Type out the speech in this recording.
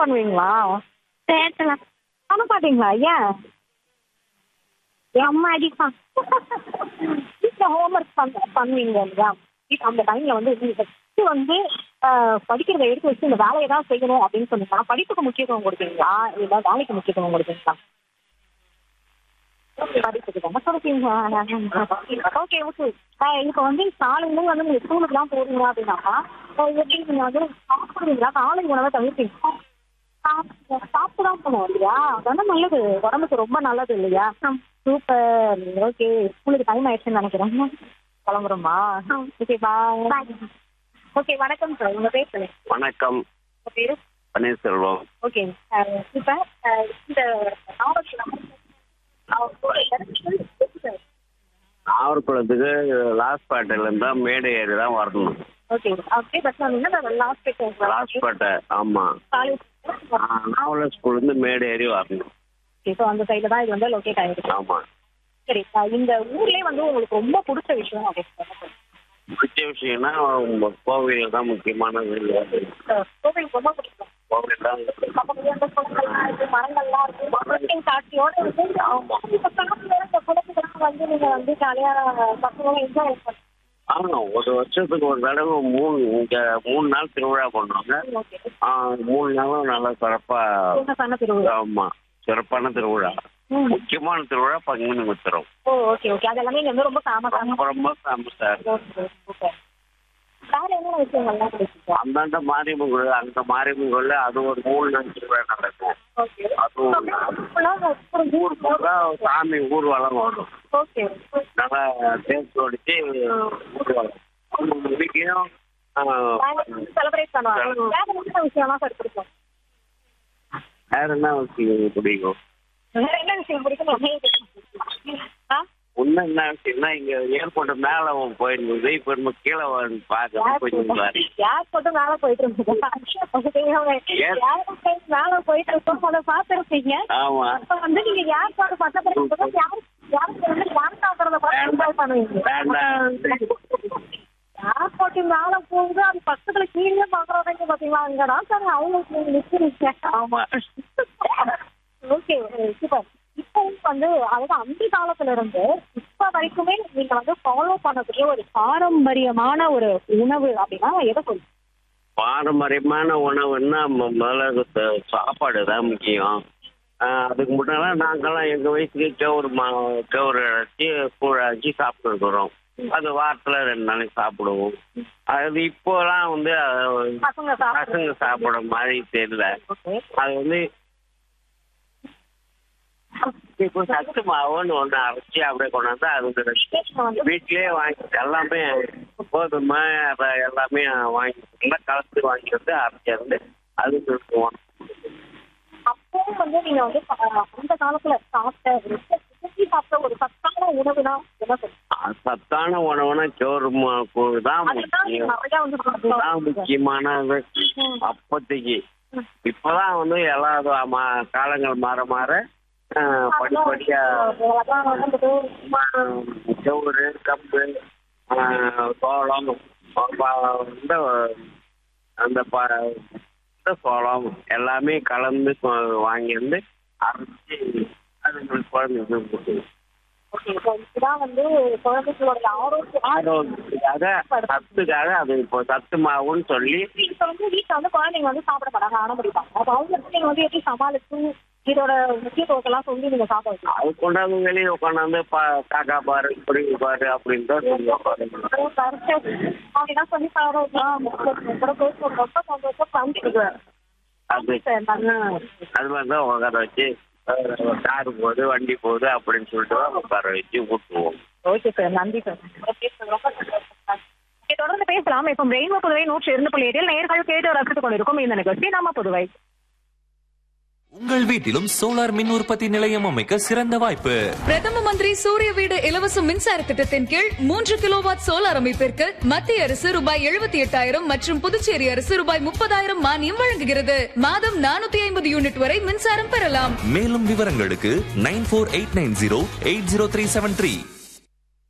பண்ணுவீங்களா பேசலாம் பண்ண மாட்டீங்களா ஏன் அம்மா அடிப்பான் வீட்டில் ஹோம்ஒர்க் பண்ண பண்ணுவீங்க இல்லையா இப்ப அந்த டைம்ல வந்து உங்களுக்கு first வந்து ஆஹ், படிக்கிறதை எடுத்து வச்சு இந்த வேலையை தான் செய்யணும் அப்படின்னு சொன்னீங்கன்னா படிப்புக்கு முக்கியத்துவம் கொடுப்பீங்களா இல்லை வேலைக்கு முக்கியத்துவம் கொடுப்பீங்களா படிப்புக்கு தானே கொடுப்பீங்க ஓகே ஓகே இப்போ வந்து காலையில வந்து நீங்க ஸ்கூலுக்குலாம் போறீங்க அப்படின்னா ஆஹ், எப்படி நீங்க வந்து சாப்பிடுவீங்களா காலை உணவை தவிர்ப்பீங்க சாப்பிட்டு தான் போகணும் இல்லையா அதானே நல்லது உடம்புக்கு ரொம்ப நல்லது இல்லையா சூப்பர் ஓகே ஸ்கூலுக்கு டைம் ஆயிடுச்சுன்னு நினைக்கிறேன் கிளம்புறோமா ஓகே பாய் ஓகே வணக்கம் சார் உங்க பேர் சொல்லுங்க வணக்கம் உங்க பேரு பன்னீர்செல்வம் ஓகே இப்போ இந்த நாவல் நாகர்குளத்துக்கு லாஸ்பேட்டையில இருந்தா மேடு ஏறி தான் வரணும் ஓகே அப்படியே பஸ் வந்தீங்கன்னா லாஸ்ட் லாஸ்பேட்டை ஆமா காலேஜ் நாவல ஸ்கூல்ல இருந்து மேடு ஏறி வரணும் ஸோ அந்த சைடில் தான் இது வந்து லொக்கேட் ஆயிருக்கு ஆமா சரி அஹ் இந்த ஊர்லயே வந்து உங்களுக்கு ரொம்ப பிடிச்ச விஷயம் அப்படின்னு சொன்னா பிடிச்ச விஷயம்னா உங்க கோவில் தான் முக்கியமானது கோவில் ரொம்ப பிடிக்கும் கோவில் தான் பக்கத்துல அந்த குளங்கள்லாம் இருக்கு மரங்கள்லாம் இருக்கு இயற்கை காட்சியோட இருக்கு இப்ப காலையில இந்த குளத்துக்கெல்லாம் வந்து நீங்க வந்து ஜாலியா பசங்க என்ஜாய் பண்ணுங்க ஆமா ஒரு வருஷத்துக்கு ஒரு தடவை மூணு இங்க மூணு நாள் திருவிழா பண்ணுவாங்க ஓகே ஆ, மூணு நாளும் நல்லா சிறப்பா பண்ண திருவிழா ஆமா சிறப்பான திருவிழா முக்கியமான திருவிழா பங்குனி உத்திரம் ஓ ஓகே ஓகே அது எல்லாமே இங்க வந்து ரொம்ப ஃபேமஸான ரொம்ப ரொம்ப ஃபேமஸா இருக்கு வேற என்னென்ன விஷயங்கள்லாம் பிடிச்சிருக்கு அந்தாண்ட மாரியம்மன் கோயில் அந்த மாரியம்மன் கோயில் அது ஒரு மூணு நாள் திருவிழா நடக்கும் ஓகே அதுவும் ஊர் பூரா சாமி ஊர்வலம் வரும் ஓகே நல்லா தேர்த்து ஓடிச்சு ஊர்வலம் அவங்க வீட்லயும் ஆ, செலிப்ரேட் பண்ணுவாங்க வேற என்ன விஷயம்லாம் சார் பிடிக்கும் வேற என்ன விஷயம் பிடிக்கும் வேற என்ன விஷயம் பிடிக்கும் ஆ ஒன்னும் என்ன விஷயம்னா இங்க ஏர்போர்ட் மேல போயிருந்தது இப்ப நம்ம கீழே வந்து பார்க்க கொஞ்சம் பாரு ஏர்போர்ட் மேல போயிட்டு இருந்தது ஏர்போர்ட் மேல போயிட்டு இருக்கோம் அதை பாத்துருப்பீங்க ஆமா அப்ப வந்து நீங்க ஏர்போர்ட் பக்கத்துல இருக்கும்போது யாரு யாருக்கு வந்து டான்ஸ் ஆடுறத பார்த்து என்ஜாய் பண்ணுவீங்க வேண்டாம் ஏர்போர்ட் மேல போகுது அது பக்கத்துல கீழே பாக்குறவங்க பாத்தீங்களா அங்கடா சார் அவங்க நிக்கிறீங்க ஆமா ஓகே சூப்பர் இப்போ வந்து அதாவது அந்த காலத்துல இருந்து இப்ப வரைக்குமே நீங்க வந்து ஃபாலோ பண்ணக்கூடிய ஒரு பாரம்பரியமான ஒரு உணவு அப்படின்னா எதை சொல்லுங்க பாரம்பரியமான உணவுன்னா ம- முதல்ல ச- சாப்பாடு தான் முக்கியம் ஆஹ் அதுக்கு முன்னால நாங்கெல்லாம் எங்க வயசுக்கு கேவுரு மா கேவுரு அரைச்சி கூழ் அரைச்சி சாப்பிட்டு இருக்கிறோம் அது வாரத்துல ரெண்டு நாளைக்கு சாப்பிடுவோம் அது இப்போலாம் வந்து அஹ், பசங்க பசங்க சாப்பிட மாதிரி தெரியல ஓகே அது வந்து இப்போ சத்து மாவுன்னு ஒன்று அரைச்சி அப்படியே கொண்டாந்து அது வீட்லயே வாங்கி எல்லாமே கோதுமை அப்ப எல்லாமே வாங்கி எல்லாம் கலந்து வாங்கி வந்து அரைச்சி வந்து அது கொடுத்துருவோம் அப்பவும் வந்து நீங்க வந்து அஹ், அந்த காலத்துல சாப்பிட்ட ரொம்ப விரும்பி சாப்பிட்ட ஒரு சத்தான உணவுனா என்ன சொல்லுங்க அது சத்தான உணவுனா சோறுமா கூழ் தான் அதுதான் நீங்க முக்கியம் நிறைய வந்து அதுதான் முக்கியமானது அப்போதைக்கு இப்பதான் வந்து எல்லா இது மா- காலங்கள் மாற மாற ஆஹ், படிப்படியா சோறு கம்பு ஆஹ், சோளம் ப- இந்த அந்த ப- இந்த சோளம் எல்லாமே கலந்து கொ- வாங்கி வந்து அரைச்சி அதுங்களுக்கு குழந்தைங்களுக்கு கொடுக்குது. ஓகே இப்போ இதுதான் வந்து குழந்தைகளோட ஆரோக்கியம் ஆரோக்கியத்துக்காக சத்துக்காக அது இப்போ சத்து மாவுன்னு சொல்லி இப்ப வந்து வீட்டுல வந்து குழந்தைங்க வந்து சாப்பிட மாட்டாங்க அனுமதிப்பாங்க அப்ப அவங்களுக்கு நீங்க வந்து எப்படி சமாளிச்சு இதோட முக்கியத்துவத்தை எல்லாம் சொல்லி நீங்க சாப்பிட வைக்கலாம் அது கொண்டாந்து வெளியே உட்காந்து காக்கா பாரு குருவி பாரு அப்படின்னு தான் சொல்லுவாங்க அப்படின்னா சொல்லி சாப்பிட வைக்கலாம் கூட பேசுறது ரொம்ப சந்தோஷம் காமிச்சிருக்கு அது அது மாதிரி தான் உட்கார வச்சு கார் போகுது வண்டி போகுது அப்படின்னு சொல்லிட்டு தான் உட்கார வச்சு ஊட்டுவோம் ஓகே சார் நன்றி சார் ரொம்ப சந்தோஷம் Okay, தொடர்ந்து பேசலாம் இப்போ ரெயின்போ புதுவை நூற்றி இரண்டு புள்ளி ஏழில் நேர்கள் கேட்டு ரசித்துக் கொண்டிருக்கும் இந்த நிகழ்ச்சி நம்ம புதுவை உங்கள் வீட்டிலும் சோலார் மின் உற்பத்தி நிலையம் அமைக்க சிறந்த வாய்ப்பு பிரதம மந்திரி சூரிய வீடு இலவச மின்சார திட்டத்தின் கீழ் மூன்று கிலோவாட் சோலார் அமைப்பிற்கு மத்திய அரசு ரூபாய் எழுபத்தி எட்டாயிரம் மற்றும் புதுச்சேரி அரசு ரூபாய் முப்பதாயிரம் மானியம் வழங்குகிறது மாதம் நானூத்தி ஐம்பது யூனிட் வரை மின்சாரம் பெறலாம் மேலும் விவரங்களுக்கு nine four eight nine zero eight zero three seven three